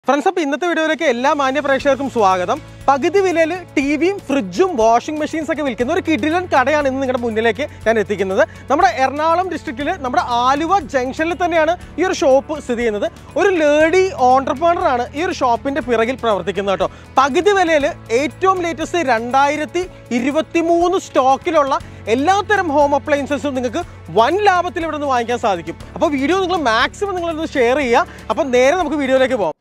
Friends അപ്പോൾ ഇന്നത്തെ വീഡിയോയിലേക്ക് എല്ലാ മാന്യ പ്രേക്ഷകർക്കും സ്വാഗതം പകുതി വിലയിൽ ടി വിയും ഫ്രിഡ്ജും വാഷിംഗ് മെഷീൻസ് ഒക്കെ വിൽക്കുന്ന ഒരു കിടിലൻ കടയാണ് ഇന്ന് നിങ്ങളുടെ മുന്നിലേക്ക് ഞാൻ എത്തിക്കുന്നത് നമ്മുടെ എറണാകുളം ഡിസ്ട്രിക്റ്റിൽ നമ്മുടെ ആലുവ ജംഗ്ഷനിൽ തന്നെയാണ് ഈ ഒരു ഷോപ്പ് സ്ഥിതി ചെയ്യുന്നത് ഒരു ലേഡി ഓണ്ടർപ്രണർ ആണ് ഈ ഒരു ഷോപ്പിന്റെ പിറകിൽ പ്രവർത്തിക്കുന്നത് കേട്ടോ പകുതി വിലയിൽ ഏറ്റവും ലേറ്റസ്റ്റ് രണ്ടായിരത്തി ഇരുപത്തി മൂന്ന് സ്റ്റോക്കിലുള്ള എല്ലാത്തരം ഹോം അപ്ലയൻസസും നിങ്ങൾക്ക് വൻ ലാഭത്തിൽ ഇവിടെ നിന്ന് വാങ്ങിക്കാൻ സാധിക്കും അപ്പോൾ വീഡിയോ നിങ്ങൾ മാക്സിമം നിങ്ങളൊന്ന് ഷെയർ ചെയ്യുക അപ്പോൾ നേരെ നമുക്ക് വീഡിയോയിലേക്ക് പോകാം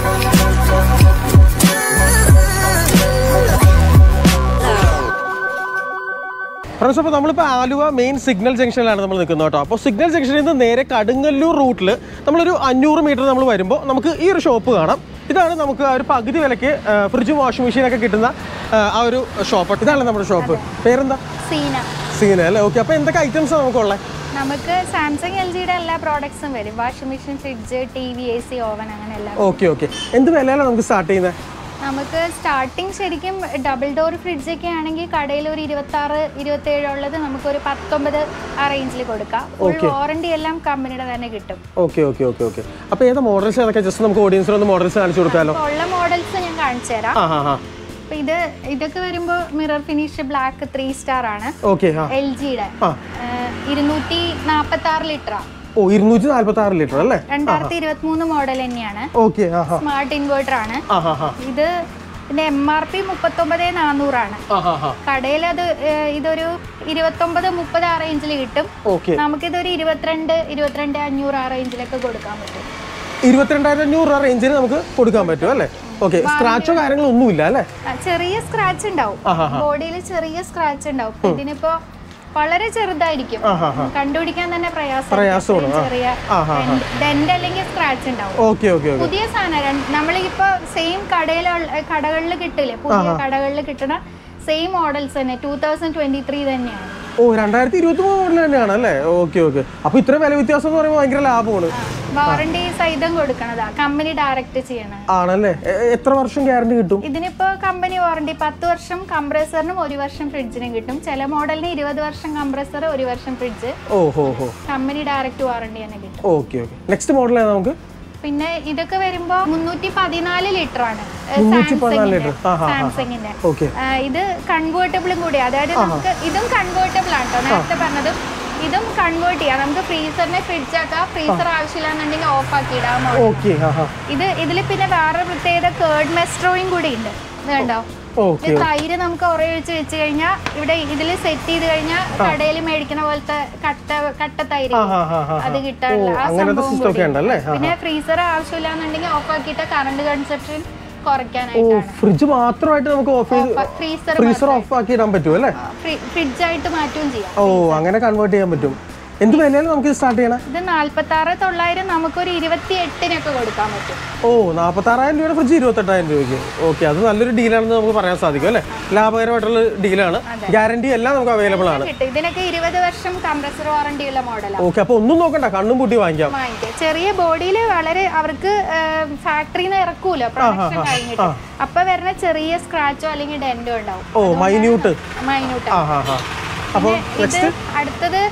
ഫ്രണ്ട്സ് അപ്പോൾ നമ്മളിപ്പോൾ ആലുവ മെയിൻ സിഗ്നൽ ജംഗ്ഷനിലാണ് നമ്മൾ നിൽക്കുന്നത് കേട്ടോ അപ്പോൾ സിഗ്നൽ ജംഗ്ഷനിൽ നിന്ന് നേരെ കടുങ്ങല്ലൂർ റൂട്ടിൽ നമ്മളൊരു അഞ്ഞൂറ് മീറ്റർ നമ്മൾ വരുമ്പോൾ നമുക്ക് ഈ ഒരു ഷോപ്പ് കാണാം ഇതാണ് നമുക്ക് ആ ഒരു പകുതി വിലയ്ക്ക് ഫ്രിഡ്ജും വാഷിംഗ് മെഷീനൊക്കെ കിട്ടുന്ന ആ, ആ ഒരു ഷോപ്പ് ഇതാണ് നമ്മുടെ ഷോപ്പ് പേരെന്താ സീന സീന അല്ലേ ഓക്കെ അപ്പോൾ എന്തൊക്കെ ഐറ്റംസ് നമുക്കുള്ളത് നമുക്ക് സാംസങ് എൽ ജിയുടെ എല്ലാ പ്രോഡക്ട്സും വരും washing machine fridge T V A C oven അങ്ങനെ എല്ലാം ഓക്കെ ഓക്കെ എന്ത് വിലയിലാണ് നമുക്ക് സ്റ്റാർട്ട് ചെയ്യുന്നത് നമുക്ക് സ്റ്റാർട്ടിങ് ശരിക്കും ഡബിൾ ഡോർ ഫ്രിഡ്ജ് ഒക്കെ ആണെങ്കിൽ കടയിൽ ഒരു ഇരുപത്തി ആറ് ഇരുപത്തി ഏഴ് ഉള്ളത് നമുക്കൊരു പത്തൊമ്പത് ആ റേഞ്ചിൽ കൊടുക്കാം ഫുൾ വാറണ്ടി എല്ലാം കമ്പനിയുടെ തന്നെ കിട്ടും ഓക്കെ ഓക്കെ ഓക്കെ ഓക്കെ അപ്പോൾ ഏതാ മോഡൽസ് ഏതൊക്കെ ജസ്റ്റ് നമുക്ക് ഓഡിയൻസിന് ഒന്ന് മോഡൽസ് കാണിച്ചു കൊടുക്കാമല്ലോ അപ്പോൾ ഉള്ള മോഡൽസ് ഞാൻ കാണിച്ചു തരാം ആ ആ ആ അപ്പൊ ഇത് ഇതൊക്കെ വരുമ്പോൾ mirror finish black three star ആണ് ഓക്കെ ആ എൽ ജിയുടെ ആ ഇരുന്നൂറ്റി നാൽപ്പത്തി ആറ് ലിറ്ററാ ഓ ഇരുന്നൂറ്റി നാല്പത്തി ആറ് ലിറ്റർ അല്ലേ രണ്ടായിരത്തി ഇരുപത്തി മൂന്ന് മോഡൽ തന്നെയാണ് ഓക്കെ ആ ഹാ സ്മാർട്ട് ഇൻവേർട്ടർ ആണ് ആ ഹാ ഹാ ഇത് ഇതിന്റെ എം ആർ പി മുപ്പത്തൊമ്പത് നാനൂറാണ് ആ ഹാ ഹാ കടയിൽ അത് ഏഹ്, ഇതൊരു ഇരുപത്തൊമ്പത് മുപ്പത് ആ റേഞ്ചിൽ കിട്ടും ഓക്കെ നമുക്കിതൊരു ഇരുപത്തിരണ്ട് ഇരുപത്തിരണ്ട് അഞ്ഞൂറ് ആ റേഞ്ചിലൊക്കെ കൊടുക്കാൻ പറ്റും ഇരുപത്തിരണ്ടായിരം അഞ്ഞൂറ് രൂപ റേഞ്ചിന് നമുക്ക് കൊടുക്കാൻ പറ്റും അല്ലേ ഓക്കെ സ്ക്രാച്ചോ കാര്യങ്ങളോ ഒന്നുമില്ല അല്ലേ ആ, ചെറിയ സ്ക്രാച്ച് ഉണ്ടാവും ആഹാ. ബോഡിയിൽ ചെറിയ സ്ക്രാച്ച് ഉണ്ടാവും ഇപ്പൊ ഇതിനിപ്പോ വളരെ ചെറുതായിരിക്കും ആഹാ. കണ്ടുപിടിക്കാൻ തന്നെ പ്രയാസം പ്രയാസമാണ്. ആ. ചെറിയ ആഹാ. ഡെന്റ് അല്ലെങ്കിൽ സ്ക്രാച്ച് ഉണ്ടാവും ഓക്കെ ഓക്കെ ഓക്കെ പുതിയ സാധനം നമ്മളിപ്പോ സെയിം കടയിലുള്ള കടകളിൽ കിട്ടില്ലേ പുതിയ കടകളിൽ കിട്ടുന്ന സെയിം മോഡൽസ് തന്നെ ടൂ തൗസൻഡ് ട്വന്റി ത്രീ തന്നെയാണ് ഓ രണ്ടായിരത്തി ഇരുപത്തി മൂന്ന് മോഡൽ തന്നെയാണ് അല്ലേ ഓക്കെ ഓക്കെ അപ്പൊ ഇത്ര വില വ്യത്യാസം എന്ന് പറയുമ്പോൾ ഭയങ്കര ലാഭമാണ് വാറണ്ടി സഹിതം കൊടുക്കണതാ കമ്പനി ഡയറക്റ്റ് ചെയ്യണത് ആണല്ലേ എ- എ- എത്ര വർഷം ഗ്യാരണ്ടി കിട്ടും ഇതിനിപ്പോ കമ്പനി വാറണ്ടി പത്ത് വർഷം കംപ്രസറിനും ഒരു വർഷം ഫ്രിഡ്ജിനും കിട്ടും ചില മോഡലിന് ഇരുപത് വർഷം കംപ്രസർ ഒരു വർഷം ഫ്രിഡ്ജ് ഓ ഹോ ഹോ കമ്പനി ഡയറക്റ്റ് വാറണ്ടി തന്നെ കിട്ടും ഓക്കെ ഓക്കെ നെക്സ്റ്റ് മോഡൽ ഏതാ നമുക്ക് പിന്നെ ഇതൊക്കെ വരുമ്പോ മുന്നൂറ്റി പതിനാല് ലിറ്റർ ആണ് മുന്നൂറ്റി പതിനാല് ലിറ്റർ ആ ഹാ സാംസങ്ങിന്റെ ഓക്കെ ആ, ഇത് കൺവേർട്ടബിളും കൂടി അതായത് നമുക്ക് ഇതും കൺവേർട്ടബിൾ ആണ് കേട്ടോ നേരത്തെ പറഞ്ഞതും ഇതും കൺവേർട്ട് ചെയ്യാം നമുക്ക് ഫ്രീസറിനെ ഫ്രിഡ്ജ് ആക്കാം ഫ്രീസർ ആവശ്യമില്ലാന്നുണ്ടെങ്കിൽ ഓഫ് ആക്കി ഇടാം ഓക്കെ ആ ഹാ ഇത് ഇതിൽ പിന്നെ വേറെ പ്രത്യേകത കേർഡ് മെസ്ട്രോയും കൂടി ഉണ്ട് ഇത് കണ്ടോ ഓക്കെ ഇത് തൈര് നമുക്ക് ഉറയൊഴിച്ച് വെച്ച് കഴിഞ്ഞാൽ ഇവിടെ ഇതിൽ സെറ്റ് ചെയ്ത് കഴിഞ്ഞാൽ കടയിൽ മേടിക്കുന്ന പോലത്തെ കട്ട കട്ട തൈര് ആ ഹാ ഹാ ഹാ അത് കിട്ടാറില്ല ആ അങ്ങനത്തെ സംഭവം സിസ്റ്റം ഒക്കെ കൂടി ഉണ്ടല്ലേ ആ പിന്നെ ഫ്രീസർ ആവശ്യമില്ലാന്നുണ്ടെങ്കിൽ ഓഫ് ആക്കിയിട്ട് കറണ്ട് കൺസപ്ഷൻ ഓ കുറയ്ക്കാനായിട്ടാണ് ഫ്രിഡ്ജ് മാത്രമായിട്ട് നമുക്ക് ഓഫ് ചെയ്ത് ഫ്രീസർ ഫ്രീസർ ഓഫ് ആക്കി ഇടാൻ പറ്റും അല്ലേ ഫ്രിഡ്ജായിട്ട് മാറ്റുകയും ചെയ്യാം ഓ അങ്ങനെ കൺവേർട്ട് ചെയ്യാൻ പറ്റും എന്ത് വിലയാണ് നമുക്ക് സ്റ്റാർട്ട് ചെയ്യണേ ഇത് നാല്പത്തി ആറ് തൊള്ളായിരം നമുക്കൊരു ഇരുപത്തി എട്ടിനൊക്കെ കൊടുക്കാൻ പറ്റും ഓ നാൽപ്പത്താറായിരം രൂപയുടെ ഫ്രിഡ്ജ് ഇരുപത്തെട്ടായിരം രൂപയ്ക്ക് ഓക്കെ അത് നല്ലൊരു ഡീലാണെന്ന് നമുക്ക് പറയാൻ സാധിക്കും അല്ലേ ലാഭകരമായിട്ടുള്ള ഡീലാണ് ഗ്യാരണ്ടി എല്ലാം നമുക്ക് അവൈലബിൾ ആണ് കിട്ടും ഇതിനൊക്കെ ഇരുപത് വർഷം കംപ്രസർ വാറണ്ടി ഉള്ള മോഡലാണ് ഓക്കെ അപ്പോൾ ഒന്നും നോക്കണ്ട കണ്ണും പൂട്ടി വാങ്ങിക്കാം വാങ്ങിക്കുക ചെറിയ ബോഡിയിൽ വളരെ അവർക്ക് ഫാക്ടറിയിൽ നിന്ന് ഇറക്കൂല പ്രൊഡക്ഷൻ കഴിഞ്ഞിട്ട് അപ്പൊ വരുന്ന ചെറിയ സ്ക്രാച്ചോ അല്ലെങ്കിൽ ഡെന്റോ ഉണ്ടാവും ഓ മൈന്യൂട്ട് മൈന്യൂട്ട് ആ ഹാ ഹാ അപ്പോൾ ഇത് അടുത്തത്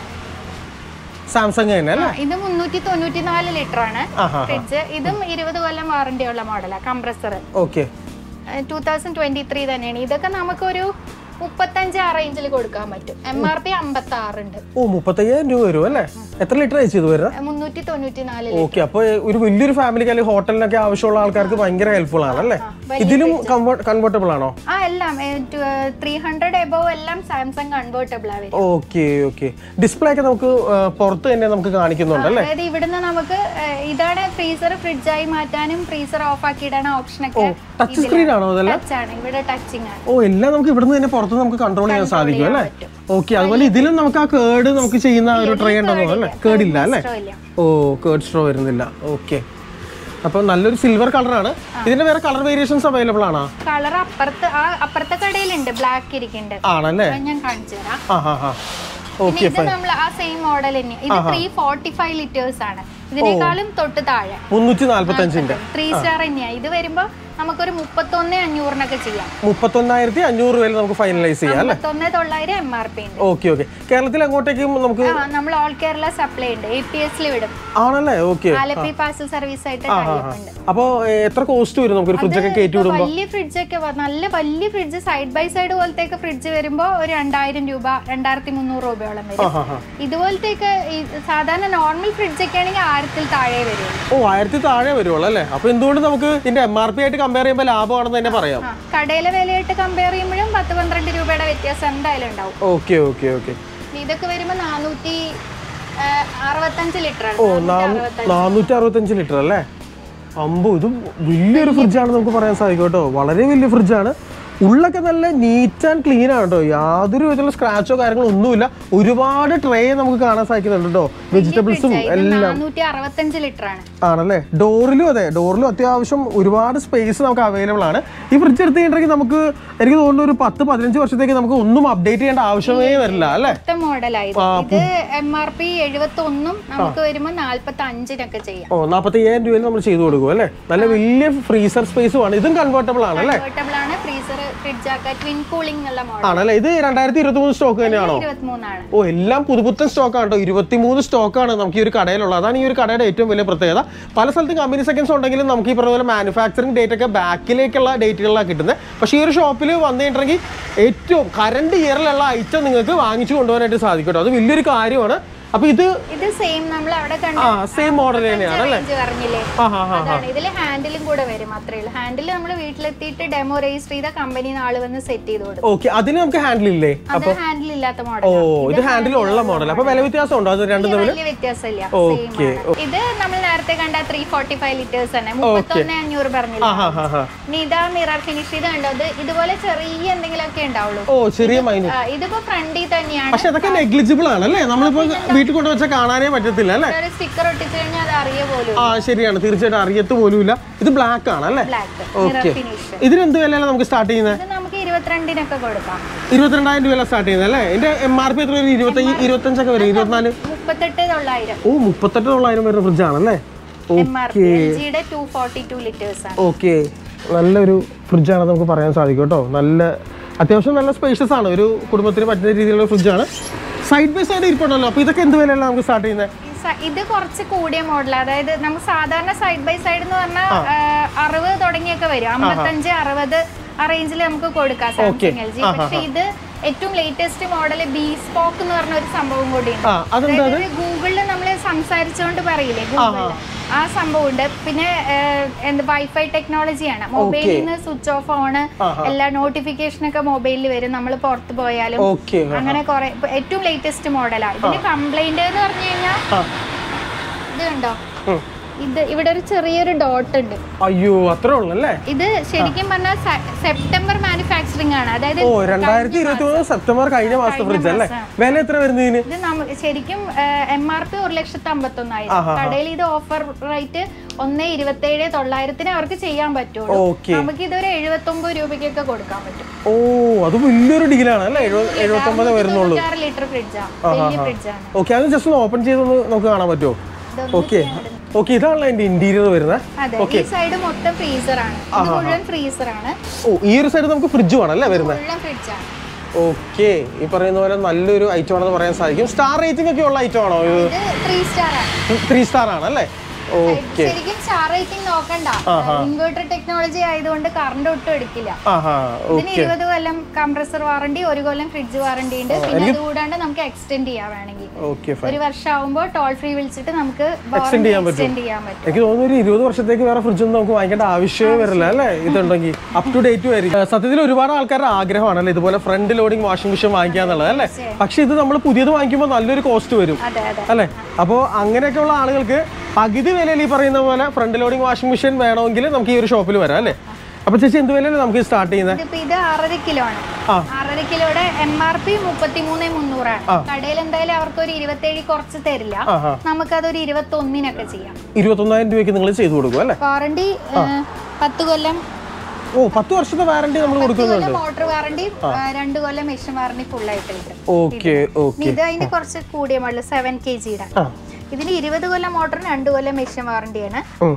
സാംസങ് തന്നെ അല്ലേ ആ, ഇത് മുന്നൂറ്റി തൊണ്ണൂറ്റി നാല് ലിറ്റർ ആണ് ആ ഹാ ഫ്രിഡ്ജ് ഇതും ഇരുപത് കൊല്ലം വാറണ്ടി ഉള്ള മോഡലാണ് compressor okay two thousand twenty three തന്നെയാണ് ഇതൊക്കെ നമുക്കൊരു മുപ്പത്തഞ്ച് ആ റേഞ്ചിൽ കൊടുക്കാൻ പറ്റും എം ആർ പി അമ്പത്തി ആറുണ്ട് ഓ മുപ്പത്തയ്യായിരം രൂപ വരും അല്ലേ എത്ര ലിറ്റർ അയച്ചു ഇത് വരുന്നത് മുന്നൂറ്റി തൊണ്ണൂറ്റി നാല് ഓക്കെ അപ്പോൾ ഒരു വലിയൊരു ഫാമിലിക്ക് അല്ലെങ്കിൽ ഹോട്ടലിനൊക്കെ ആവശ്യമുള്ള ആൾക്കാർക്ക് ഭയങ്കര ഹെൽപ്ഫുൾ ആണ് അല്ലേ ഇതിലും കംഫർട്ടബിൾ ആണോ ആ എല്ലാം ത്രീ ഹൺഡ്രഡ് എബോവ് എല്ലാം സാംസങ് കൺവേർട്ടബിൾ ആണ് ഓക്കെ ഓക്കെ ഡിസ്പ്ലേ ഒക്കെ നമുക്ക് ആ, പുറത്ത് തന്നെ നമുക്ക് കാണിക്കുന്നുണ്ട് അല്ലേ അതായത് ഇവിടുന്ന് നമുക്ക് ഏഹ്, ഇതാണ് ഫ്രീസർ ഫ്രിഡ്ജായി മാറ്റാനും ഫ്രീസർ ഓഫ് ആക്കി ഇടാൻ ഓപ്ഷൻ ഒക്കെ ടച്ച് സ്ക്രീൻ ആണോ അതെല്ലാം ടച്ച് ആണ് ഇവിടെ ടച്ചിങ് ആണ് ഓ എല്ലാം നമുക്ക് ഇവിടുന്ന് തന്നെ പുറത്ത് നമുക്ക് കൺട്രോൾ ചെയ്യാൻ സാധിക്കും അല്ലേ ഓക്കെ അതുപോലെ ഇതിലും നമുക്ക് ആ കേട് നമുക്ക് ചെയ്യുന്ന ഒരു ട്രേ ഉണ്ടെന്നോ അല്ലേ കേടില്ല അല്ലേ ഇഷ്ടം ഇല്ല ഓ കേർഡ് സ്ട്രോ വരുന്നില്ല ഓക്കെ അപ്പോൾ നല്ലൊരു സിൽവർ കളറാണ് ഇതിന്റെ വേറെ കളർ വേരിയേഷൻസ് അവൈലബിൾ ആണോ കളർ അപ്പുറത്ത് ആ അപ്പുറത്തെ കടയിലുണ്ട് ബ്ലാക്ക് ഇരിക്കുന്നുണ്ട് ആണല്ലേ അത് ഞാൻ കാണിച്ചു തരാം ആ ഹാ ഹാ പിന്നെ ഇത് നമ്മൾ ആ സെയിം മോഡൽ തന്നെ ഇത് ത്രീ ഫോർട്ടി ഫൈവ് ലിറ്റേഴ്സ് ആണ് ഇതിനേക്കാളും തൊട്ട് താഴെ മുന്നൂറ്റി നാല്പത്തി അഞ്ചിന്റെ ത്രീ സ്റ്റാർ തന്നെയാ ഇത് വരുമ്പോ നമുക്കൊരു മുപ്പത്തൊന്ന് അഞ്ഞൂറിനൊക്കെ ചെയ്യാം മുപ്പത്തൊന്നായിരത്തി അഞ്ഞൂറ് രൂപയിൽ നമുക്ക് ഫൈനലൈസ് ചെയ്യാം അല്ലേ മുപ്പത്തൊന്ന് തൊള്ളായിരം എം ആർ പി ഉണ്ട് ഓക്കെ ഓക്കെ കേരളത്തിൽ അങ്ങോട്ടേക്കും നമുക്ക് ആ നമ്മൾ ഓൾ കേരള സപ്ലൈ ഉണ്ട് എ പി എസിൽ വിടും ആണല്ലേ ഓക്കെ ആലപ്പി പാർസൽ സർവീസ് ആയിട്ട് ഉണ്ട് അപ്പോൾ എത്ര കോസ്റ്റ് വരും നമുക്ക് ഒരു ഫ്രിഡ്ജൊക്കെ കയറ്റി ഇപ്പൊ വിടുമ്പോൾ വലിയ ഫ്രിഡ്ജൊക്കെ വ- നല്ല വലിയ ഫ്രിഡ്ജ് സൈഡ് ബൈ സൈഡ് പോലത്തെ ഫ്രിഡ്ജ് വരുമ്പോ ഒരു രണ്ടായിരം രൂപ രണ്ടായിരത്തി മുന്നൂറ് രൂപയോളം ആ വരും ഹാ ഹാ ഇതുപോലത്തെയൊക്കെ ഈ സാധാരണ നോർമൽ ഫ്രിഡ്ജ് ഒക്കെ ആണെങ്കിൽ ആയിരത്തിൽ താഴെ വരും ഓ ആയിരത്തി താഴെ വരുവുള്ളൂ അല്ലേ അപ്പൊ എന്തുകൊണ്ട് നമുക്ക് ഇതിന്റെ എം ആർ പി ആയിട്ട് കമ്പയർ ചെയ്യുമ്പോൾ ലാഭമാണെന്ന് തന്നെ പറയാം ആ കടയിലെ വിലയായിട്ട് കമ്പയർ ചെയ്യുമ്പോഴും പത്ത് പന്ത്രണ്ട് രൂപയുടെ വ്യത്യാസം എന്തായാലും ഉണ്ടാവും ഓക്കെ ഓക്കെ ഓക്കെ ഇതൊക്കെ വരുമ്പോ നാനൂറ്റി അറുപത്തഞ്ച് ലിറ്റർ ആണ് ഓ നാനൂറ്റി അറുപത്തഞ്ച് ലിറ്റർ അല്ലേ അമ്പോ ഇത് വലിയൊരു ഫ്രിഡ്ജാണ് നമുക്ക് പറയാൻ സാധിക്കും കേട്ടോ വളരെ വലിയ ഫ്രിഡ്ജാണ് ഉള്ളൊക്കെ നല്ല നീറ്റ് ആൻഡ് ക്ലീൻ ആണ് കേട്ടോ യാതൊരു വിധത്തിലുള്ള സ്ക്രാച്ചോ കാര്യങ്ങളോ ഒന്നുമില്ല ഒരുപാട് ട്രേ നമുക്ക് കാണാൻ സാധിക്കുന്നുണ്ട് കേട്ടോ വെജിറ്റബിൾസും എല്ലാം നാനൂറ്റി അറുപത്തഞ്ച് ലിറ്റർ ആണ് ആണല്ലേ ഡോറിലും അതെ ഡോറിലും അത്യാവശ്യം ഒരുപാട് സ്പേസ് നമുക്ക് അവൈലബിൾ ആണ് ഈ ഫ്രിഡ്ജ് എടുത്ത് കഴിഞ്ഞിട്ടുണ്ടെങ്കിൽ നമുക്ക് എനിക്ക് തോന്നുന്നു ഒരു പത്ത് പതിനഞ്ച് വർഷത്തേക്ക് നമുക്ക് ഒന്നും അപ്ഡേറ്റ് ചെയ്യേണ്ട ആവശ്യമേ വരില്ല അല്ലേ മൊത്ത മോഡലായിരുന്നു ഇത് എം ആർ പി എഴുപത്തി ഒന്നും നമുക്ക് വരുമ്പോ നാല്പത്തി അഞ്ചിനൊക്കെ ചെയ്യാം ഓ നാൽപ്പത്തി അയ്യായിരം രൂപയിൽ നമ്മൾ ചെയ്തു കൊടുക്കും അല്ലേ നല്ല വലിയ ഫ്രീസർ സ്പേസും ആണ് ഇതും കൺവേർട്ടബിൾ ആണ് അല്ലേ കൺവേർട്ടബിൾ ആണ് ഫ്രീസർ ഫ്രിഡ്ജ് ആക്ക ട്വിൻ കൂളിംഗ് ഉള്ള മോഡൽ ആണല്ലേ ഇത് രണ്ടായിരത്തി ഇരുപത്തി മൂന്ന് സ്റ്റോക്ക് തന്നെയാണോ ഇരുപത്തിമൂന്നാണ് ഓ എല്ലാം പുതുപുത്തൻ സ്റ്റോക്കാണ് കേട്ടോ ഇരുപത്തിമൂന്ന് സ്റ്റോക്കാണ് നമുക്ക് ഈ ഒരു കടയിലുള്ളത് അതാണ് ഈ ഒരു കടയുടെ ഏറ്റവും വലിയ പ്രത്യേകത പല സ്ഥലത്തും കമ്പനി സെക്കൻഡ്സ് ഉണ്ടെങ്കിലും നമുക്ക് ഈ പറഞ്ഞ പോലെ മാനുഫാക്ചറിങ് ഡേറ്റ് ഒക്കെ ബാക്കിലേക്കുള്ള ഡേറ്റുകളിലാണ് കിട്ടുന്നത് പക്ഷേ ഈ ഒരു ഷോപ്പിൽ വന്നു കഴിഞ്ഞിട്ടുണ്ടെങ്കിൽ ഏറ്റവും കറണ്ട് ഇയറിലുള്ള ഐറ്റം നിങ്ങൾക്ക് വാങ്ങിച്ചു കൊണ്ടുപോകാനായിട്ട് സാധിക്കും കേട്ടോ അത് വലിയൊരു കാര്യമാണ് അപ്പോൾ ഇത് ഇത് സെയിം നമ്മൾ അവിടെ കണ്ട ആ സെയിം മോഡൽ തന്നെയാണ് അല്ലേ റേഞ്ച് പറഞ്ഞില്ലേ ആ ഹാ ഹാ അതാണ് ഇതിൽ ഹാൻഡിലും കൂടെ വരും അത്രേ ഉള്ളൂ ഹാൻഡിൽ നമ്മൾ വീട്ടിലെത്തിയിട്ട് ഡെമോ രജിസ്റ്റർ ചെയ്ത കമ്പനിന്ന് ആള് വന്ന് സെറ്റ് ചെയ്ത് കൊടുക്കും ഓക്കെ അതിന് നമുക്ക് ഹാൻഡിൽ ഇല്ലേ അത് ഹാൻഡിൽ ഇല്ലാത്ത മോഡൽ ഓ ഇത് ഹാൻഡിൽ ഉള്ള മോഡൽ അപ്പോൾ വില വ്യത്യാസം ഉണ്ടോ അത് രണ്ടും തമ്മിൽ വലിയ വ്യത്യാസമില്ല Okay, Same ആണ്. ഇത് നമ്മൾ നേരത്തെ കണ്ട ത്രീ ഫോർട്ടി ഫൈവ് ലിറ്റേഴ്സ് തന്നെ മുപ്പത്തൊന്ന് അഞ്ഞൂറ് പറഞ്ഞില്ല ആ ഹാ ഹാ ഹാ ഇനി ഇതാ മിറർ ഫിനിഷ് ചെയ്ത് കണ്ടോ ഇത് ഇതുപോലെ ചെറിയ എന്തെങ്കിലുമൊക്കെ ഉണ്ടാവുള്ളൂ ഓ ചെറിയ മൈനസ് ആ, ഇതിപ്പോ ഫ്രണ്ടിൽ തന്നെയാണ് പക്ഷെ അതൊക്കെ നെഗ്ലിജിബിൾ ആണ് അല്ലേ നമ്മളിപ്പോ വീട്ടിൽ കൊണ്ടുവച്ചാൽ കാണാനേ പറ്റത്തില്ല അല്ലേ ഒരു സ്റ്റിക്കർ ഒട്ടിച്ചു കഴിഞ്ഞാൽ അത് അറിയ പോലും ആ ശരിയാണ് തീർച്ചയായിട്ടും അറിയത്ത് പോലുമില്ല ഇത് ബ്ലാക്ക് ആണ് അല്ലേ ബ്ലാക്ക് മിറർ ഓക്കെ ഫിനിഷ് ഇതിന് എന്ത് വിലയാണ് നമുക്ക് സ്റ്റാർട്ട് ചെയ്യുന്നത് ഇത് നമുക്ക് ഇരുപത്തിരണ്ടിനൊക്കെ കൊടുക്കാം ഇരുപത്തിരണ്ടായിരം രൂപ സ്റ്റാർട്ട് ചെയ്യുന്നത് അല്ലേ എന്റെ എം ആർ പി എത്ര വരും ഇരുപത്തഞ്ച് ഇരുപത്തഞ്ചൊക്കെ വരും ഇരുപത്തിനാല് മുപ്പത്തെട്ട് തൊള്ളായിരം ഓ മുപ്പത്തെട്ട് തൊള്ളായിരം വരുന്ന ഫ്രിഡ്ജ് ആണല്ലേ എം ആർ പി എൽ ജിയുടെ ടു ഫോർട്ടി ടു ലിറ്റേഴ്സ് ആണ് ഓക്കെ നല്ലൊരു ഫ്രിഡ്ജാണ് നമുക്ക് പറയാൻ സാധിക്കും കേട്ടോ നല്ല അത്യാവശ്യം നല്ല സ്പേഷ്യസ് ആണ് ഒരു കുടുംബത്തിന് പറ്റുന്ന രീതിയിലുള്ള ഫ്രിഡ്ജാണ് സൈഡ് ബൈ സൈഡ് ഇരിപ്പുണ്ടല്ലോ അപ്പോൾ ഇതൊക്കെ എന്ത് വിലയാണ് നമുക്ക് സ്റ്റാർട്ട് ചെയ്യുന്നത് ഈ സ- ഇത് കുറച്ച് കൂടിയ മോഡൽ അതായത് നമുക്ക് സാധാരണ സൈഡ് ബൈ സൈഡ് എന്ന് പറഞ്ഞാൽ അറുപത് തുടങ്ങിയൊക്കെ വരും അമ്പത്തഞ്ച് അറുപത് ആ റേഞ്ചിൽ നമുക്ക് കൊടുക്കാം സാംസങ് എൽ ജി പക്ഷെ ഇത് ഏറ്റവും ലേറ്റസ്റ്റ് മോഡൽ ബി സ്പോക്ക് എന്ന് പറഞ്ഞ ഒരു സംഭവം കൂടി ഉണ്ട് ആ അതെന്താ അതായത് ഗൂഗിളിൽ നമ്മൾ സംസാരിച്ചുകൊണ്ട് പറയില്ലേ ഗൂഗിളിൽ ആ സംഭവം ഉണ്ട് പിന്നെ ഏഹ്, എന്ത് വൈഫൈ ടെക്നോളജിയാണ് മൊബൈലിൽ നിന്ന് സ്വിച്ച് ഓഫ് ആണ് എല്ലാ നോട്ടിഫിക്കേഷൻ ഒക്കെ മൊബൈലിൽ വരും നമ്മൾ പുറത്ത് പോയാലും ഓക്കെ അങ്ങനെ കുറെ ഇപ്പൊ ഏറ്റവും ലേറ്റസ്റ്റ് മോഡലാണ് ഇതിന് കംപ്ലൈന്റ് എന്ന് പറഞ്ഞു കഴിഞ്ഞാൽ ആ ഇത് കണ്ടോ ഇത് ഇവിടെ ഒരു ചെറിയൊരു ഡോട്ട് ഉണ്ട് അയ്യോ അത്രേ ഉള്ളൂ അല്ലേ ഇത് ശരിക്കും പറഞ്ഞാൽ സെപ്റ്റംബർ മാനുഫാക്ചറിങ് ആണ് അതായത് ഓ രണ്ടായിരത്തി ഇരുപത്തി മൂന്ന് സെപ്റ്റംബർ കഴിഞ്ഞ മാസത്തെ ഫ്രിഡ്ജ് അല്ലേ വില എത്ര വരുന്നതിന് ഇത് നമ്മ ശരിക്കും എം ആർ പി ഒരു ലക്ഷത്തി അമ്പത്തൊന്നായിരം കടയിൽ ഇത് ഓഫർ റേറ്റ് ഒന്ന് ഇരുപത്തേഴ് തൊള്ളായിരത്തിന് അവർക്ക് ചെയ്യാൻ പറ്റുള്ളൂ ഓക്കെ നമുക്ക് ഇതൊരു എഴുപത്തി ഒമ്പത് രൂപയ്ക്കൊക്കെ കൊടുക്കാൻ പറ്റും ഓ അത് വലിയൊരു ഡീലാണ് അല്ലേ എഴുപത് എഴുപത്തി ഒമ്പത് വരുന്നുള്ളൂ തൊണ്ണൂറ്റാറ് ലിറ്റർ ഫ്രിഡ്ജാണ് വലിയ ഫ്രിഡ്ജാണ് ഓക്കെ അത് ജസ്റ്റ് ഒന്ന് ഓപ്പൺ ചെയ്തൊന്ന് നമുക്ക് കാണാൻ പറ്റുമോ ഓക്കെ ഓക്കെ ഇതാണല്ലോ അതിന്റെ ഇന്റീരിയർ വരുന്നത് അതെ ഈ സൈഡ് മൊത്തം ഫ്രീസർ ആണ് ഇത് മുഴുവൻ ഫ്രീസർ ആണ് ഓ ഈ ഒരു സൈഡ് നമുക്ക് ഫ്രിഡ്ജ് വേണമല്ലേ വരുന്നത് മുഴുവൻ ഫ്രിഡ്ജാണ് ഓക്കെ ഈ പറയുന്ന പോലെ നല്ലൊരു ഐറ്റം ആണെന്ന് പറയാൻ സാധിക്കും സ്റ്റാർ റേറ്റിംഗ് ഒക്കെ ഉള്ള ഐറ്റം ആണോ ഇത് ഇത് ത്രീ സ്റ്റാർ ആണ് ത്രീ സ്റ്റാർ ആണ് അല്ലേ ഓക്കെ ശരിക്കും സ്റ്റാർ റേറ്റിംഗ് നോക്കണ്ട ഇൻവേർട്ടർ ടെക്നോളജി ആയതുകൊണ്ട് കറണ്ട് ഒട്ടും എടുക്കില്ല ആഹാ ഇതിന് ഇരുപത് കൊല്ലം കംപ്രസർ വാറണ്ടി ഒരു കൊല്ലം ഫ്രിഡ്ജ് വാറണ്ടി ഉണ്ട് പിന്നെ അത് കൂടാണ്ട് നമുക്ക് എക്സ്റ്റെൻഡ് ചെയ്യാൻ വേണമെങ്കിൽ ഓക്കെ ഫൈൻ ഒരു വർഷം ആവുമ്പോൾ ടോൾ ഫ്രീ വിളിച്ചിട്ട് നമുക്ക് Extend ചെയ്യാൻ പറ്റും. എക്സ്റ്റെൻഡ് ചെയ്യാൻ പറ്റും എനിക്ക് തോന്നുന്നു ഒരു ഇരുപത് വർഷത്തേക്ക് വേറെ ഫ്രിഡ്ജ് ഒന്നും നമുക്ക് വാങ്ങിക്കേണ്ട ആവശ്യമേ വരില്ല അല്ലേ ഇതുണ്ടെങ്കിൽ അപ് ടു ഡേറ്റ് വരും ഏഹ് സത്യത്തിൽ ഒരുപാട് ആൾക്കാരുടെ ആഗ്രഹമാണ് അല്ലേ ഇതുപോലെ ഫ്രണ്ട് ലോഡിംഗ് വാഷിംഗ് മെഷീൻ വാങ്ങിക്കുക എന്നുള്ളത് അല്ലേ പക്ഷെ ഇത് നമ്മൾ പുതിയത് വാങ്ങിക്കുമ്പോൾ നല്ലൊരു കോസ്റ്റ് വരും അതെ അതെ അല്ലേ അപ്പോൾ അങ്ങനെയൊക്കെയുള്ള ആളുകൾക്ക് പകുതി വിലയിൽ ഈ പറയുന്ന പോലെ ഫ്രണ്ട് ലോഡിംഗ് വാഷിംഗ് മെഷീൻ വേണമെങ്കിൽ നമുക്ക് ഈ ഒരു ഷോപ്പിൽ വരാം അല്ലേ അപ്പോൾ ചേച്ചി എന്ത് വിലയിൽ നമുക്ക് സ്റ്റാർട്ട് ചെയ്യുന്നത് ഇതിപ്പോ ഇത് ആറര കിലോ ആണ് ആ. ആറര കിലോയുടെ എം ആർ പി മുപ്പത്തിമൂന്ന് മുന്നൂറാണ് കടയിൽ എന്തായാലും അവർക്ക് ഒരു ഇരുപത്തേഴ് കുറച്ച് തരില്ല ആഹാ. നമുക്കതൊരു ഇരുപത്തി ഒന്നിനൊക്കെ ചെയ്യാം ഇരുപത്തൊന്നായിരം രൂപയ്ക്ക് നിങ്ങൾ ചെയ്തു കൊടുക്കും അല്ലേ വാറണ്ടി പത്ത് കൊല്ലം ഓ പത്ത് വർഷത്തെ വാറണ്ടി നമ്മൾ പത്ത് കൊടുക്കുന്നുണ്ട് കൊല്ലം മോട്ടോർ വാറണ്ടി രണ്ട് കൊല്ലം മെഷീൻ വാറണ്ടി ഫുൾ ആയിട്ട് കിട്ടും ഓക്കെ ഓക്കെ ഇത് അതിന് കുറച്ച് കൂടിയ മോഡൽ സെവൻ കെ ജിയുടെ ആ ഇതിന് ഇരുപത് കൊല്ലം മോട്ടറിന് രണ്ട് കൊല്ലം മെഷീൻ വാറണ്ടിയാണ് ഉം.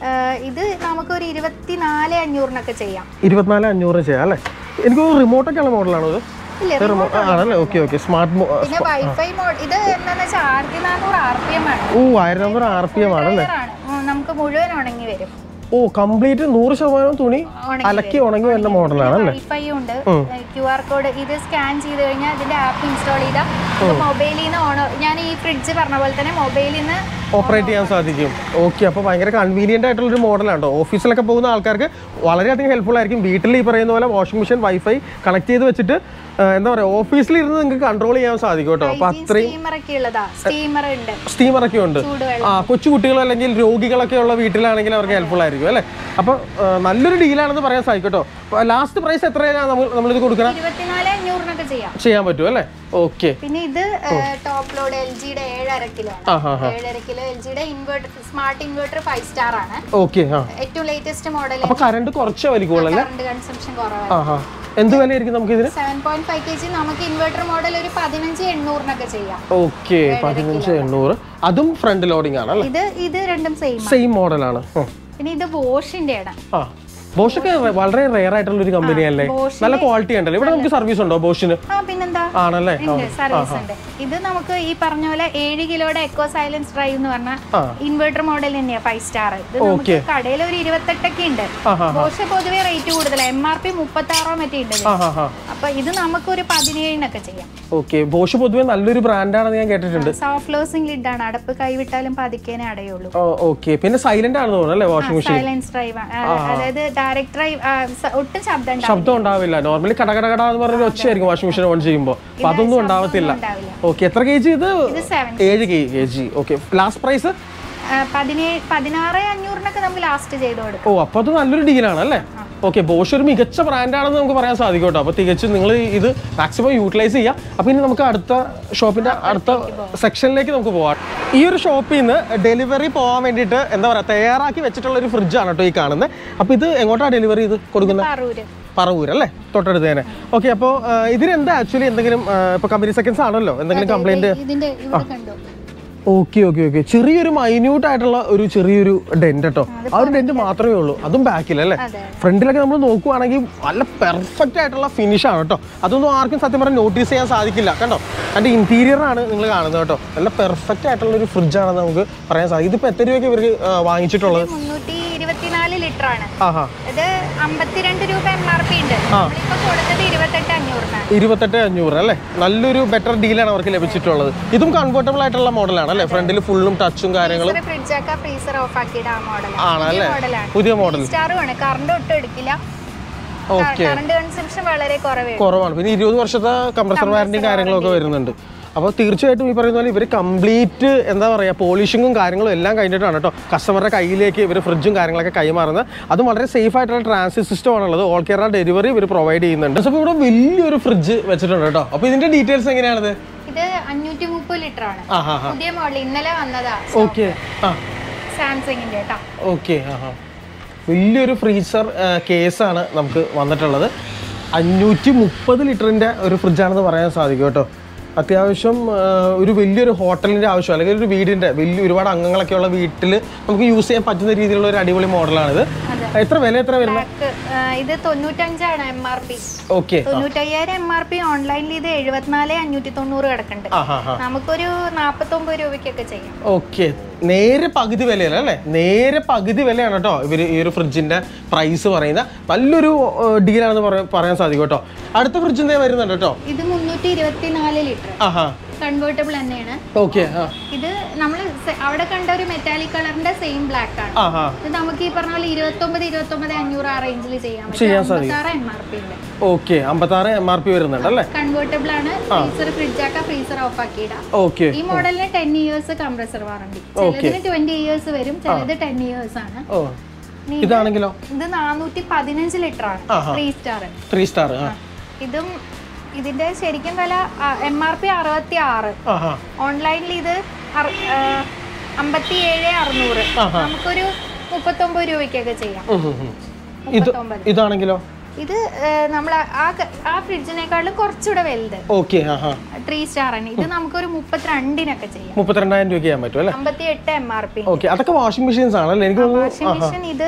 ഇത് നമുക്കൊരു ഇരുപത്തിനാല് അഞ്ഞൂറിനൊക്കെ ചെയ്യാം ഇരുപത്തിനാല് അഞ്ഞൂറ് ചെയ്യാം അല്ലേ എനിക്ക് റിമോട്ടൊക്കെ ഉള്ള മോഡലാണോ ഇത് ഇല്ല റിമോട്ട് ആണല്ലേ ഓക്കെ ഓക്കെ സ്മാർട്ട് പിന്നെ വൈഫൈ മോഡ് ഇത് എന്താന്ന് വെച്ചാൽ ആയിരത്തി നാനൂറ് ആർ പി എം ആണ് ഓ ആയിരം നമ്പർ ആർ പി എം ആണല്ലേ ആണ്. ഉം, നമുക്ക് മുഴുവൻ ഉണങ്ങി വരും ഓ കംപ്ലീറ്റ് നൂറ് ശതമാനം തുണി ഉണങ്ങി അലക്കി ഉണങ്ങി വരുന്ന മോഡലാണ് അല്ലേ വൈഫൈ ഉണ്ട് ക്യു ആർ കോഡ് ഇത് സ്കാൻ ചെയ്ത് കഴിഞ്ഞാൽ ഇതിന്റെ ആപ്പ് ഇൻസ്റ്റാൾ ചെയ്താൽ മൊബൈലിൽ നിന്ന് ഓൺ ഞാൻ ഈ ഫ്രിഡ്ജ് പറഞ്ഞ പോലെ തന്നെ മൊബൈലിൽ നിന്ന് ഓപ്പറേറ്റ് ചെയ്യാൻ സാധിക്കും ഓക്കെ അപ്പോൾ ഭയങ്കര കൺവീനിയൻ്റ് ആയിട്ടുള്ള ഒരു മോഡലാണ് കേട്ടോ ഓഫീസിലൊക്കെ പോകുന്ന ആൾക്കാർക്ക് വളരെയധികം ഹെൽപ്ഫുൾ ആയിരിക്കും വീട്ടിൽ ഈ പറയുന്ന പോലെ വാഷിംഗ് മെഷീൻ വൈഫൈ കണക്ട് ചെയ്ത് വെച്ചിട്ട് ആ, എന്താ പറയുക ഓഫീസിൽ ഇരുന്ന് നിങ്ങൾക്ക് കൺട്രോൾ ചെയ്യാൻ സാധിക്കും കേട്ടോ അപ്പോൾ അത്രയും സ്റ്റീമർ ഒക്കെ ഉള്ളതാ സ്റ്റീമർ ഉണ്ട് സ്റ്റീമറൊക്കെ ഉണ്ട് ചൂടുവെള്ളം ആ കൊച്ചു കുട്ടികൾ അല്ലെങ്കിൽ രോഗികളൊക്കെ ഉള്ള വീട്ടിലാണെങ്കിൽ അവർക്ക് ഹെൽപ്ഫുൾ ആയിരിക്കും അല്ലേ അപ്പോൾ നല്ലൊരു ഡീലാണെന്ന് പറയാൻ സാധിക്കും കേട്ടോ ലാസ്റ്റ് പ്രൈസ് എത്രയാണ് നമ്മൾ നമ്മളിത് കൊടുക്കണം ഇരുപത്തിനാല് അഞ്ഞൂറിനൊക്കെ ചെയ്യാം ചെയ്യാൻ പറ്റും അല്ലേ ഓക്കെ പിന്നെ ഇത് ടോപ്പ് ലോഡ് എൽ ജിയുടെ ഏഴര കിലോ ആ ഹാ ഹാ ഏഴര കിലോ എൽ ജിയുടെ inverter smart inverter five star ആണ് ഓക്കെ ആ ഏറ്റവും ലേറ്റസ്റ്റ് മോഡൽ അപ്പോൾ കറണ്ട് കുറച്ചേ വലിക്കുള്ളൂ അല്ലേ കറണ്ട് കൺസംഷൻ കുറവാണ് ആ ഹാ എന്ത് വിലയായിരിക്കും നമുക്ക് ഇതിന് seven point five K G നമുക്ക് ഇൻവേർട്ടർ മോഡൽ ഒരു പതിനഞ്ച് എണ്ണൂറിനൊക്കെ ചെയ്യാം ഓക്കെ പതിനഞ്ച് എണ്ണൂറ് അതും ഫ്രണ്ട് ലോഡിംഗ് ആണ് അല്ലേ ഇത് ഇത് രണ്ടും സെയിം സെയിം മോഡലാണ് പിന്നെ ഇത് ബോഷിന്റെ ആണ് ആ ബോഷൊക്കെ വളരെ റെയർ ആയിട്ടുള്ള ഒരു കമ്പനി അല്ലേ ബോഷിന്റെ- നല്ല ക്വാളിറ്റി ഉണ്ടല്ലോ ഇവിടെ നമുക്ക് സർവീസ് ഉണ്ടോ ബോഷിന് ആ പിന്നെന്താ ആണല്ലേ ആ. ഉണ്ട് സർവീസ് ഉണ്ട് ഇത് നമുക്ക് ഈ പറഞ്ഞ പോലെ ഏഴ് കിലോയുടെ എക്കോ സൈലൻസ് ഡ്രൈവ് എന്ന് പറഞ്ഞ ആ. ഇൻവെർട്ടർ മോഡൽ തന്നെയാ ഫൈവ് സ്റ്റാർ ഇത് നമുക്ക് കടയിൽ ഒരു ഇരുപത്തെട്ടൊക്കെ ഉണ്ട് ആ ഹാ ബോഷ് പൊതുവെ റേറ്റ് കൂടുതലാണ് എം ആർ പി മുപ്പത്തി ആറോ മറ്റേ ഉണ്ട് ആ ഹാ ഹാ അപ്പൊ ഇത് നമുക്ക് ഒരു പതിനേഴിനൊക്കെ ചെയ്യാം ഓക്കെ ബോഷ് പൊതുവെ നല്ലൊരു ബ്രാൻഡാണെന്ന് ഞാൻ കേട്ടിട്ടുണ്ട് സോഫ്റ്റ് ക്ലോസിംഗ് ലിഡ് ആണ് അടപ്പ് കൈവിട്ടാലും പതിക്കേനെ അടയുള്ളൂ ഓക്കെ പിന്നെ സൈലന്റ് ആണെന്ന് തോന്നുന്നു അല്ലേ വാഷിംഗ് മെഷീൻ സൈലൻസ് ഡ്രൈവ് അതായത് ഡയറക്റ്റ് ഡ്രൈവ് ഒട്ടും ശബ്ദം ഉണ്ടാവില്ല ശബ്ദം ഉണ്ടാവില്ല നോർമലി കട കട കട എന്ന് പറഞ്ഞൊരു ഒച്ചയായിരിക്കും വാഷിംഗ് മെഷീൻ ഓൺ ചെയ്യുമ്പോൾ അപ്പൊ അതൊന്നും ഉണ്ടാവത്തില്ല ഉണ്ടാവില്ല ഓക്കെ എത്ര കെ ജി ഇത് ഇത് സെവൻ ഏഴ് K G okay last price പതിനേഴ് പതിനാറ് അഞ്ഞൂറിനൊക്കെ നമുക്ക് ലാസ്റ്റ് ചെയ്ത് കൊടുക്കും ഓ അപ്പോൾ അത് നല്ലൊരു ഡീലാണ് അല്ലേ ഓക്കെ ബോഷ് ഒരു മികച്ച ബ്രാൻഡാണെന്ന് നമുക്ക് പറയാൻ സാധിക്കും കേട്ടോ അപ്പോൾ തികച്ചും നിങ്ങൾ ഇത് മാക്സിമം യൂട്ടിലൈസ് ചെയ്യുക അപ്പോൾ ഇനി നമുക്ക് അടുത്ത ഷോപ്പിന്റെ അടുത്ത സെക്ഷനിലേക്ക് നമുക്ക് പോവാം ഈ ഒരു ഷോപ്പിൽ നിന്ന് ഡെലിവറി പോകാൻ വേണ്ടിയിട്ട് എന്താ പറയുക തയ്യാറാക്കി വെച്ചിട്ടുള്ള ഒരു ഫ്രിഡ്ജാണ് കേട്ടോ ഈ കാണുന്നത് അപ്പോൾ ഇത് എങ്ങോട്ടാണ് ഡെലിവറി ഇത് കൊടുക്കുന്നത് പറൂര് പറവൂർ അല്ലേ തൊട്ടടുത്ത് തന്നെ ഓക്കെ അപ്പോൾ ഇതിനെന്താ ആക്ച്വലി എന്തെങ്കിലും ഇപ്പോൾ കമ്പനി സെക്കൻഡ്സ് ആണല്ലോ എന്തെങ്കിലും കംപ്ലൈൻറ്റ് ഇതിന്റെ ഇവിടെ കണ്ടു ഓക്കെ ഓക്കെ ഓക്കെ ചെറിയൊരു മൈന്യൂട്ട് ആയിട്ടുള്ള ഒരു ചെറിയൊരു ഡെന്റ് കേട്ടോ ആ ഒരു ഡെന്റ് മാത്രമേ ഉള്ളൂ അതും ബാക്കിൽ അല്ലേ അതെ ഫ്രണ്ടിലൊക്കെ നമ്മൾ നോക്കുവാണെങ്കിൽ നല്ല പെർഫെക്റ്റ് ആയിട്ടുള്ള ഫിനിഷ് ആണ് കേട്ടോ അതൊന്നും ആർക്കും സത്യം പറഞ്ഞാൽ നോട്ടീസ് ചെയ്യാൻ സാധിക്കില്ല കണ്ടോ അതിന്റെ ഇന്റീരിയർ ആണ് നിങ്ങൾ കാണുന്നത് കേട്ടോ നല്ല പെർഫെക്റ്റ് ആയിട്ടുള്ള ഒരു ഫ്രിഡ്ജ് ആണെന്ന് നമുക്ക് പറയാൻ സാധിക്കും ഇതിപ്പോൾ എത്ര രൂപയ്ക്ക് ഇവർക്ക് ആ, വാങ്ങിച്ചിട്ടുള്ളത് മുന്നൂറ്റി ഇരുപത്തിനാല് ലിറ്റർ ആണ് ആഹാ ഇത് അമ്പത്തിരണ്ട് രൂപ എം ആർ പി ഉണ്ട് നമ്മളിപ്പോ കൊടുത്തത് ഇരുപത്തെട്ട് അഞ്ഞൂറിനാണ് ഇരുപത്തെട്ട് അഞ്ഞൂറ് അല്ലേ നല്ലൊരു ബെറ്റർ ഡീലാണ് അവർക്ക് ലഭിച്ചിട്ടുള്ളത് ഇതും കംഫർട്ടബിൾ ആയിട്ടുള്ള മോഡലാണ് അല്ലേ ഫ്രണ്ടിൽ ഫുള്ളും ടച്ചും കാര്യങ്ങളും ഫ്രിഡ്ജ് ഒക്കെ ഫ്രീസർ ഓഫ് ആക്കിയിട്ട് ആ ആണല്ലേ? മോഡലാണ് മോഡലാണ് പുതിയ മോഡൽ സ്റ്റാറും ആണ് കറണ്ട് ഒട്ടും എടുക്കില്ല ഓക്കെ കറണ്ട് കൺസംഷൻ വളരെ കുറവേ ഉള്ളൂ. കുറവാണ് പിന്നെ ഇരുപത് വർഷത്തെ കംപ്രസർ വാറന്റിയും കാര്യങ്ങളൊക്കെ വരുന്നുണ്ട് അപ്പോൾ തീർച്ചയായിട്ടും ഈ പറയുന്ന പോലെ ഇവർ കംപ്ലീറ്റ് എന്താ പറയുക പോളിഷിങ്ങും കാര്യങ്ങളും എല്ലാം കഴിഞ്ഞിട്ടാണ് കേട്ടോ കസ്റ്റമറുടെ കയ്യിലേക്ക് ഇവർ ഫ്രിഡ്ജും കാര്യങ്ങളൊക്കെ കൈമാറുന്നത് അതും വളരെ സേഫ് ആയിട്ടുള്ള ട്രാൻസിറ്റ് സിസ്റ്റം ആണുള്ളത് ഓൾ കേരള ഡെലിവറി ഇവർ പ്രൊവൈഡ് ചെയ്യുന്നുണ്ട് അപ്പോൾ ഇവിടെ വലിയൊരു ഫ്രിഡ്ജ് വെച്ചിട്ടുണ്ട് കേട്ടോ അപ്പോൾ ഇതിന്റെ ഡീറ്റെയിൽസ് എങ്ങനെയാണത് ഇത് അഞ്ഞൂറ്റി മുപ്പത് ലിറ്റർ ആണ് ആ ഹാ ഹാ പുതിയ മോഡൽ ഇന്നലെ വന്നതാ ഓക്കെ ആ സാംസങ്ങിന്റെ കേട്ടോ ഓക്കെ ആ ഹാ വലിയൊരു ഫ്രീസർ കേസാണ് നമുക്ക് വന്നിട്ടുള്ളത് അഞ്ഞൂറ്റി മുപ്പത് ലിറ്ററിൻ്റെ ഒരു ഫ്രിഡ്ജാണെന്ന് പറയാൻ സാധിക്കും കേട്ടോ അത്യാവശ്യം ആ, ഒരു വലിയൊരു ഹോട്ടലിൻ്റെ ആവശ്യം അല്ലെങ്കിൽ ഒരു വീടിൻ്റെ വലിയ ഒരുപാട് അംഗങ്ങളൊക്കെ ഉള്ള വീട്ടിൽ നമുക്ക് യൂസ് ചെയ്യാൻ പറ്റുന്ന രീതിയിലുള്ള ഒരു അടിപൊളി മോഡലാണിത് എത്ര വില എത്ര വരുന്നത് ബ്ലാക്ക് ഇത് തൊണ്ണൂറ്റഞ്ചാണ് എം ആർ പി ഓക്കെ തൊണ്ണൂറ്റയ്യായിരം എം ആർ പി ഓൺലൈനിൽ ഇത് എഴുപത്തിനാല് അഞ്ഞൂറ്റി തൊണ്ണൂറ് കിടക്കുന്നുണ്ട് ആ ഹാ ഹാ നമുക്കൊരു നാപ്പത്തൊമ്പത് രൂപയ്ക്കൊക്കെ ചെയ്യാം ഓക്കെ നേരെ പകുതി വിലയല്ല അല്ലേ നേരെ പകുതി വിലയാണ് കേട്ടോ ഇവർ ഈ ഒരു ഫ്രിഡ്ജിന്റെ പ്രൈസ് പറയുന്നത് നല്ലൊരു ഡീലാണെന്ന് പറയാൻ പറയാൻ സാധിക്കും കേട്ടോ അടുത്ത ഫ്രിഡ്ജ് എന്തേ വരുന്നുണ്ട് കേട്ടോ ഇത് മുന്നൂറ്റി ഇരുപത്തിനാല് ലിറ്റർ ആഹാ കൺവേർട്ടബിൾ തന്നെയാണ് ഓക്കെ ആ ഇത് നമ്മൾ അവിടെ കണ്ട ഒരു മെറ്റാലിക് കളറിന്റെ സെയിം ബ്ലാക്ക് ആണ് ആഹാ ഇത് നമുക്ക് ഈ പറഞ്ഞ പോലെ ഇരുപത്തൊമ്പത് ഇരുപത്തൊമ്പത് അഞ്ഞൂറ് ആ റേഞ്ചിൽ ചെയ്യാൻ ചെയ്യാൻ പറ്റും അമ്പത്താറ് എം ആർ പി ഉണ്ട് ഓക്കെ അമ്പത്താറ് എം ആർ പി വരുന്നുണ്ട് അല്ലേ കൺവേർട്ടബിൾ ആണ് ഫ്രീസർ ഫ്രിഡ്ജ് ആക്കാം ഫ്രീസർ ഓഫ് ആക്കിയിടാം ഓക്കെ ഈ മോഡലിന് ടെൻ ഇയേഴ്സ് കംപ്രസർ വാറണ്ടി ചിലതിന് ട്വന്റി ഇയേഴ്സ് വരും ചിലത് ടെൻ ഇയേഴ്സ് ആണ് ഓ ഇതാണെങ്കിലോ ഇത് നാനൂറ്റി പതിനഞ്ച് ലിറ്റർ ആണ് ത്രീ സ്റ്റാർ ത്രീ സ്റ്റാർ ആ ഇതും ഇതിന്റെ ശരിക്കും വില എം ആർ പി അറുപത്തി ആറ് ആഹാ ഓൺലൈനിൽ ഇത് അമ്പത്തി ഏഴ് അറുന്നൂറ് നമുക്കൊരു മുപ്പത്തൊമ്പത് രൂപയ്ക്കൊക്കെ ചെയ്യാം ഉം, ഉം, ഉം. ഇത് മുപ്പത്തൊമ്പത് ഇതാണെങ്കിലോ ഇത് നമ്മൾ ആ ക- ആ ഫ്രിഡ്ജിനേക്കാളും കുറച്ചുകൂടെ വലുത് ഓക്കെ ആ ഹാ ത്രീ സ്റ്റാർ ആണ് ഇത് നമുക്കൊരു മുപ്പത്തിരണ്ടിനൊക്കെ ചെയ്യാം മുപ്പത്തിരണ്ടായിരം രൂപയ്ക്ക് ചെയ്യാൻ പറ്റും അല്ലേ അമ്പത്തി എട്ട് എം ആർ പി ഓക്കെ അതൊക്കെ വാഷിംഗ് മെഷീൻസ് ആണല്ലേ എനിക്ക് തോന്നുന്നു വാഷിംഗ് മെഷീൻ ഇത്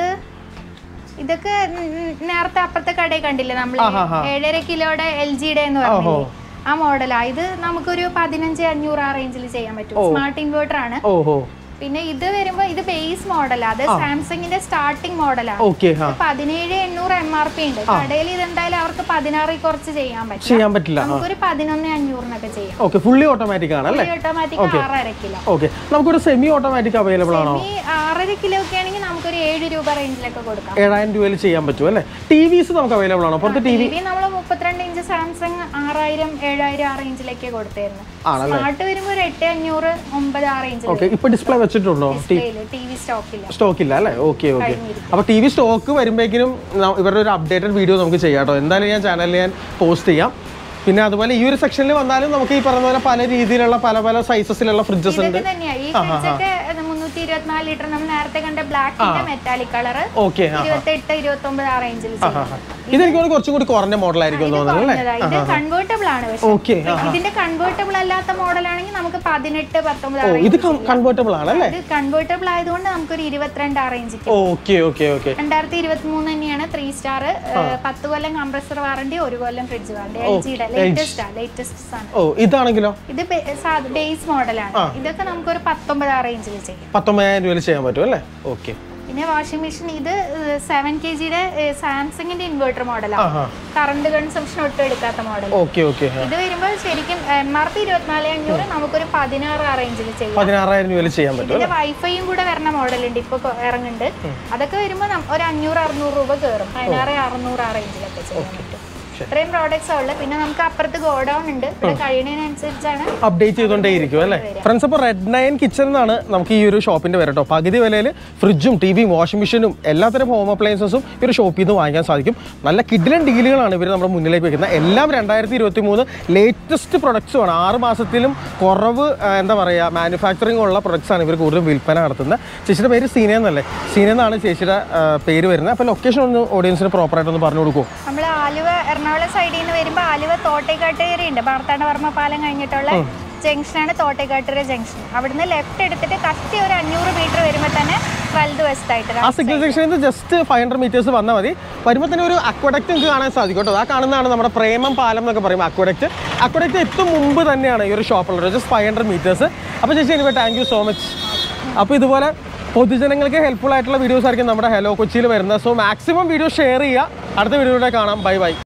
ഇതൊക്കെ ന- ന- നേരത്തെ അപ്പുറത്തെ കടയിൽ കണ്ടില്ലേ നമ്മൾ ഏഴര കിലോയുടെ എൽ ജിയുടെ എന്ന് പറഞ്ഞില്ലേ ആ മോഡലാ ഇത് നമുക്കൊരു പതിനഞ്ച് അഞ്ഞൂറ് ആ റേഞ്ചിൽ ചെയ്യാൻ പറ്റും സ്മാർട്ട് ഇൻവേർട്ടർ ആണ് ഓഹോ പിന്നെ ഇത് വരുമ്പോ ഇത് ബേസ് മോഡലാ അത് സാംസങ്ങിന്റെ സ്റ്റാർട്ടിംഗ് മോഡലാ ഓക്കെ ആ പതിനേഴ് എണ്ണൂറ് എം ആർ പി ഉണ്ട് കടയിൽ ഇത് എന്തായാലും അവർക്ക് പതിനാറിൽ കുറച്ച് ചെയ്യാൻ പറ്റും ചെയ്യാൻ പറ്റില്ല നമുക്കൊരു പതിനൊന്ന് അഞ്ഞൂറിനൊക്കെ ചെയ്യാം ഓക്കെ ഫുള്ളി ഓട്ടോമാറ്റിക് ആണല്ലേ ഓട്ടോമാറ്റിക് ആറര കിലോ ഓക്കെ നമുക്കൊരു സെമി ഓട്ടോമാറ്റിക് അവൈലബിൾ ആണോ ഈ ആറര കിലോ ഒക്കെ ആണെങ്കിൽ നമുക്കൊരു ഏഴ് രൂപ റേഞ്ചിലൊക്കെ കൊടുക്കാം ഏഴായിരം രൂപയിൽ ചെയ്യാൻ പറ്റും അല്ലേ ടി വിസ് നമുക്ക് അവൈലബിൾ ആണോ പുറത്ത് ടി ടി വി നമ്മൾ മുപ്പത്തിരണ്ട് ഇഞ്ച് സാംസങ് ആറായിരം ഏഴായിരം ആ റേഞ്ചിലേക്ക് കൊടുത്തായിരുന്നു സ്മാർട്ട് വരുമ്പോൾ ഒരു എട്ട് അഞ്ഞൂറ് ഒമ്പത് ആ റേഞ്ചിൽ ഓക്കെ ഇപ്പൊ ഡിസ്പ്ലേ വെച്ചിട്ടുണ്ടോ ഡിസ്പ്ലേയില് ടി വി സ്റ്റോക്കില്ല സ്റ്റോക്ക് ഇല്ല അല്ലേ ഓക്കെ ഓക്കെ അപ്പൊ ടി വി സ്റ്റോക്ക് വരുമ്പോഴേക്കും ഇവരുടെ ഒരു അപ്ഡേറ്റഡ് വീഡിയോ നമുക്ക് ചെയ്യാം കേട്ടോ എന്തായാലും ഞാൻ ചാനലിൽ ഞാൻ പോസ്റ്റ് ചെയ്യാം പിന്നെ അതുപോലെ ഈ ഒരു സെക്ഷനിൽ വന്നാലും നമുക്ക് ഈ പറഞ്ഞ പോലെ പല രീതിയിലുള്ള പല പല സൈസസിലുള്ള ഫ്രിഡ്ജസ് ഉണ്ട് ഇതൊക്കെ തന്നെയാ ഈ ഫ്രിഡ്ജൊക്കെ മുന്നൂറ്റി ഇരുപത്തിനാല് ലിറ്റർ നമ്മൾ നേരത്തെ കണ്ട ബ്ലാക്കിന്റെ മെറ്റാലിക് കളർ ഓക്കെ ഇരുപത്തെട്ട് ഇരുപത്തി ഒമ്പത് ആ റേഞ്ചിൽ ഇതെനിക്ക് തോന്നുന്നു കുറച്ചും കൂടി കുറഞ്ഞ മോഡലായിരിക്കും തോന്നുന്നു അല്ലേ ഇത് കൺവേർട്ടബിൾ ആണ് പക്ഷെ ഓക്കെ ഇതിന്റെ കൺവേർട്ടബിൾ അല്ലാത്ത മോഡലാണെങ്കിൽ നമുക്ക് പതിനെട്ട് പത്തൊമ്പത് ആ ഓ ഇത് കൺവേർട്ടബിൾ ആണല്ലേ ഇത് കൺവേർട്ടബിൾ ആയതുകൊണ്ട് നമുക്കൊരു ഇരുപത്തിരണ്ട് ആ റേഞ്ചിൽ ഓക്കെ ഓക്കെ ഓക്കെ രണ്ടായിരത്തി ഇരുപത്തി മൂന്ന് തന്നെയാണ് ത്രീ സ്റ്റാർ പത്ത് കൊല്ലം കംപ്രസർ വാറണ്ടി ഒരു കൊല്ലം ഫ്രിഡ്ജ് വാറണ്ടി എൽ ജിയുടെ ലേറ്റസ്റ്റ് ലേറ്റസ്റ്റ് ആണ് ഓ ഇതാണെങ്കിലോ ഇത് ബേസ് മോഡലാണ് ഇതൊക്കെ നമുക്കൊരു പത്തൊമ്പത് ആ റേഞ്ചിൽ ചെയ്യാം പത്തൊമ്പതിനായിരം രൂപയിൽ ചെയ്യാൻ പറ്റും അല്ലേ ഓക്കെ പിന്നെ വാഷിംഗ് മെഷീൻ ഇത് സെവൻ കെ ജിയുടെ സാംസങ്ങിന്റെ ഇൻവെർട്ടർ മോഡലാണ് ആഹാ കറണ്ട് കൺസംഷൻ ഒട്ടും എടുക്കാത്ത മോഡൽ ഓക്കെ ഓക്കെ ഇത് വരുമ്പോൾ ശരിക്കും എം ആർ പി ഇരുപത്തിനാല് അഞ്ഞൂറ് നമുക്കൊരു പതിനാറ് ആ റേഞ്ചിൽ ചെയ്യാം പതിനാറായിരം രൂപയിൽ ചെയ്യാൻ പറ്റും ഇതിന്റെ വൈഫൈയും കൂടെ വരണ മോഡലുണ്ട് ഇപ്പൊ കൊ- ഇറങ്ങുന്നുണ്ട് അതൊക്കെ വരുമ്പോൾ ഒരു അഞ്ഞൂറ് അറുന്നൂറ് രൂപ കയറും പതിനാറ് അറുന്നൂറ് ആ റേഞ്ചിലൊക്കെ ചെയ്യാൻ പറ്റും ഇത്രയും പ്രോഡക്ട്സ് ഉള്ളത് പിന്നെ നമുക്ക് അപ്പുറത്ത് ഗോഡൗൺ ഉണ്ട് ഇവിടെ കഴിയുന്നതിനനുസരിച്ചാണ് അപ്ഡേറ്റ് ചെയ്തുകൊണ്ടേയിരിക്കും അല്ലേ ഫ്രണ്ട്സ് അപ്പോൾ റെഡ് നയൻ കിച്ചൺ എന്നാണ് നമുക്ക് ഈ ഒരു ഷോപ്പിന്റെ പേര് കേട്ടോ പകുതി വിലയിൽ ഫ്രിഡ്ജും ടി വിയും വാഷിംഗ് മെഷീനും എല്ലാത്തരം ഹോം അപ്ലയൻസസും ഈ ഒരു ഷോപ്പിൽ നിന്ന് വാങ്ങിക്കാൻ സാധിക്കും നല്ല കിഡിലൻ ഡീലുകളാണ് ഇവർ നമ്മുടെ മുന്നിലേക്ക് വെക്കുന്നത് എല്ലാം രണ്ടായിരത്തി ഇരുപത്തി മൂന്ന് ലേറ്റസ്റ്റ് പ്രൊഡക്ട്സുമാണ് ആറ് മാസത്തിലും കുറവ് ആ, എന്താ പറയുക മാനുഫാക്ചറിംഗ് ഉള്ള പ്രൊഡക്ട്സ് ആണ് ഇവർ കൂടുതൽ വിൽപ്പന നടത്തുന്നത് ചേച്ചിയുടെ പേര് സീന എന്നല്ലേ സീന എന്നാണ് ചേച്ചിയുടെ ആ, പേര് വരുന്നത് അപ്പോൾ ലൊക്കേഷൻ ഒന്ന് ഓഡിയൻസിന് പ്രോപ്പറായിട്ട് ഒന്ന് പറഞ്ഞു കൊടുക്കുമോ നമ്മൾ ആലുവ എറണാകുളം സൈഡിൽ നിന്ന് വരുമ്പോൾ ആലുവ തോട്ടേക്കാട്ടുകര ഉണ്ട് മാർത്താണ്ഡവർമ്മ പാലം കഴിഞ്ഞിട്ടുള്ള ജംഗ്ഷനാണ് തോട്ടേക്കാട്ടുകര ജംഗ്ഷൻ അവിടുന്ന് ലെഫ്റ്റ് എടുത്തിട്ട് കഷ്ടി ഒരു അഞ്ഞൂറ് മീറ്റർ വരുമ്പോൾ തന്നെ വലത് വശത്തായിട്ട് ആ സിഗ്നൽ സെക്ഷനിൽ നിന്ന് ജസ്റ്റ് ഫൈവ് ഹൺഡ്രഡ് മീറ്റേഴ്സ് വന്നാൽ മതി വരുമ്പോൾ തന്നെ ഒരു അക്വഡക്റ്റ് നിങ്ങൾക്ക് കാണാൻ സാധിക്കും കേട്ടോ ആ കാണുന്നതാണ് നമ്മുടെ പ്രേമം പാലം എന്നൊക്കെ പറയും അക്വഡക്റ്റ് അക്വഡക്റ്റ് എത്തും മുമ്പ് തന്നെയാണ് ഈ ഒരു ഷോപ്പുള്ളത് ജസ്റ്റ് ഫൈവ് ഹൺഡ്രഡ് മീറ്റേഴ്സ് അപ്പോൾ ചേച്ചി എനിക്ക് താങ്ക് യു സോ മച്ച് അപ്പോൾ ഇതുപോലെ പൊതുജനങ്ങൾക്ക് ഹെൽപ്ഫുൾ ആയിട്ടുള്ള വീഡിയോസ് ആയിരിക്കും നമ്മുടെ ഹലോ കൊച്ചിയിൽ വരുന്നത് സോ മാക്സിമം വീഡിയോ ഷെയർ ചെയ്യുക അടുത്ത വീഡിയോയിലൂടെ കാണാം ബൈ ബൈ